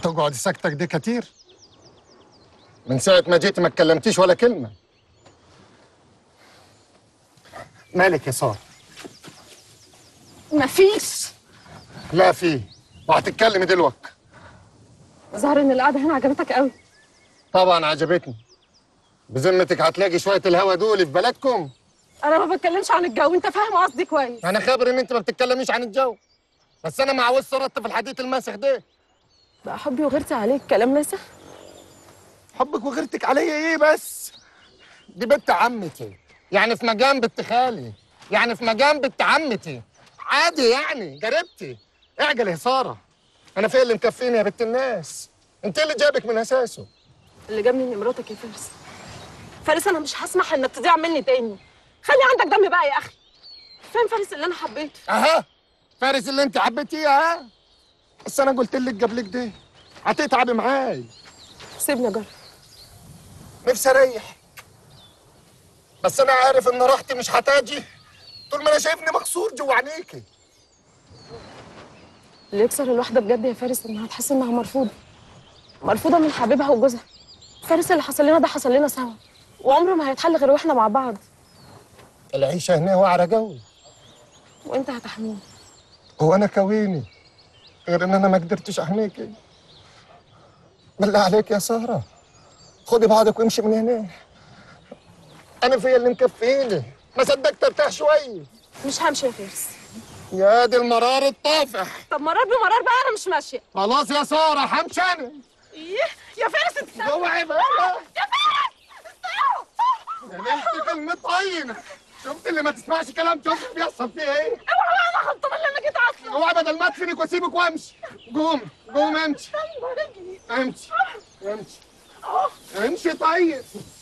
هتقعدي ساكتة كده كتير من ساعة ما جيت ما اتكلمتيش ولا كلمة مالك يا سارة مفيش لا في وهتتكلمي دلوقتي ظهر ان القعده هنا عجبتك قوي طبعا عجبتني بذمتك هتلاقي شوية الهوا دول في بلدكم انا ما بتكلمش عن الجو انت فاهم قصدي كويس انا خابر ان انت ما بتتكلميش عن الجو بس انا ما عاوز سرطت في الحديث الماسخ ده بقى حبي وغيرتي عليك كلام ناسخ حبك وغيرتك عليا ايه بس دي بنت عمتي يعني في مجام بنت خالي يعني في مجام بنت عمتي عادي يعني جربتي اعجل يا ساره انا فين اللي مكفيني يا بنت الناس انت اللي جابك من اساسه اللي جابني ان مراتك يا فارس فارس انا مش هسمح انك تضيع مني تاني خلي عندك دم بقى يا اخي فين فارس اللي انا حبيته اها فارس اللي انت حبيتيه ها بس انا قلت لك قبلك ده هتتعبي معاي سيبني اجرب نفسي اريح بس انا عارف ان راحتي مش هتاجي طول ما انا شايفني مكسور جوا عينيكي اللي يكسر الواحده بجد يا فارس انها تحس انها مرفوضه مرفوضه من حبيبها وجوزها فارس اللي حصل لنا ده حصل لنا سوا وعمره ما هيتحل غير واحنا مع بعض العيشه هنا وعرة قوي وانت هتحميني هو انا كويني غير ان انا ما قدرتش احميكي بالله عليك يا ساره خدي بعضك وامشي من هنا انا فيا اللي مكفيني ما صدقت ارتاح شويه مش همشي يا فارس يا دي المرار الطافح طب مرار بمرار بقى انا مش ماشيه خلاص يا ساره همشي انا ايه يا فارس انت اوعي بقى يا فارس انت كلمة طينة شفت اللي ما تسمعش كلام شوف بيحصل فيه ايه اوعى بقى انا خلطه اللي انا جيت اصلا اوعى بدل ما ادفنك واسيبك وامشي قوم قوم امشي امشي امشي امشي طيب